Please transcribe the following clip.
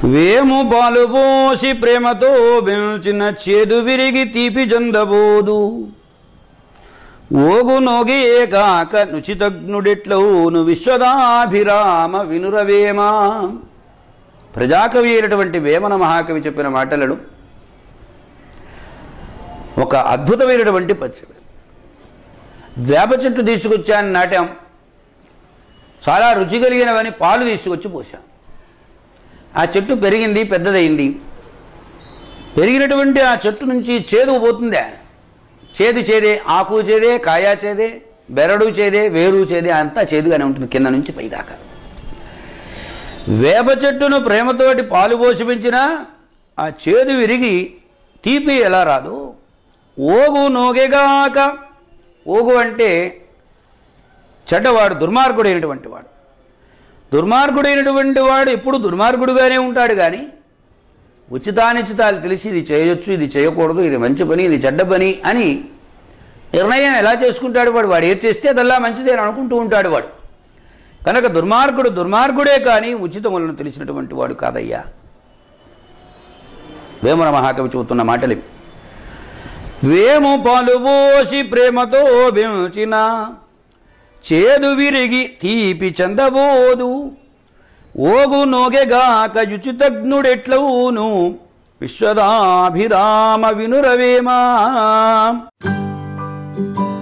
వేము పాలు పోసి ప్రేమతో పిలిచిన చేదు విరిగి తీపి చందబోదు ఓగు నోగే కాక నుచితజ్ఞుడెట్లవును విశ్వదాభిరామ వినురవేమా ప్రజాకవి అయినటువంటి వేమన మహాకవి చెప్పిన మాటలను ఒక అద్భుతమైనటువంటి పచ్చడి వేప చెట్టు తీసుకొచ్చాను నాటాం చాలా రుచి కలిగినవని పాలు తీసుకొచ్చి పోసాం ఆ చెట్టు పెరిగింది పెద్దదైంది పెరిగినటువంటి ఆ చెట్టు నుంచి చేదు పోతుందా చేదు చేదే ఆకు చేదే కాయ చేదే బెరడు చేదే వేరు చేదే అంతా చేదుగానే ఉంటుంది కింద నుంచి పైదాకా వేప చెట్టును ప్రేమతోటి పాలు పోసి పెంచినా ఆ చేదు విరిగి తీపి ఎలా రాదు ఓగు నోగెగాక ఓగు అంటే చెడ్డవాడు దుర్మార్గుడైనటువంటి వాడు దుర్మార్గుడైనటువంటి వాడు ఎప్పుడు దుర్మార్గుడుగానే ఉంటాడు కానీ ఉచితానిచితాలు తెలిసి ఇది చేయొచ్చు ఇది చేయకూడదు ఇది మంచి పని ఇది చెడ్డ పని అని నిర్ణయం ఎలా చేసుకుంటాడు వాడు వాడు ఏది చేస్తే అదల్లా మంచిదే అని అనుకుంటూ ఉంటాడు వాడు కనుక దుర్మార్గుడు దుర్మార్గుడే కానీ ఉచితములను తెలిసినటువంటి వాడు కాదయ్యా వేమన మహాకవి చెబుతున్న మాటలు ఇవి. వేము పాలు పోసి ప్రేమతో పెంచిన చేదు విరిగి తీపి చందబోదు ఓగు నోగెగాక యుచితజ్ఞుడెట్లవును విశ్వదాభిరామ వినురవేమా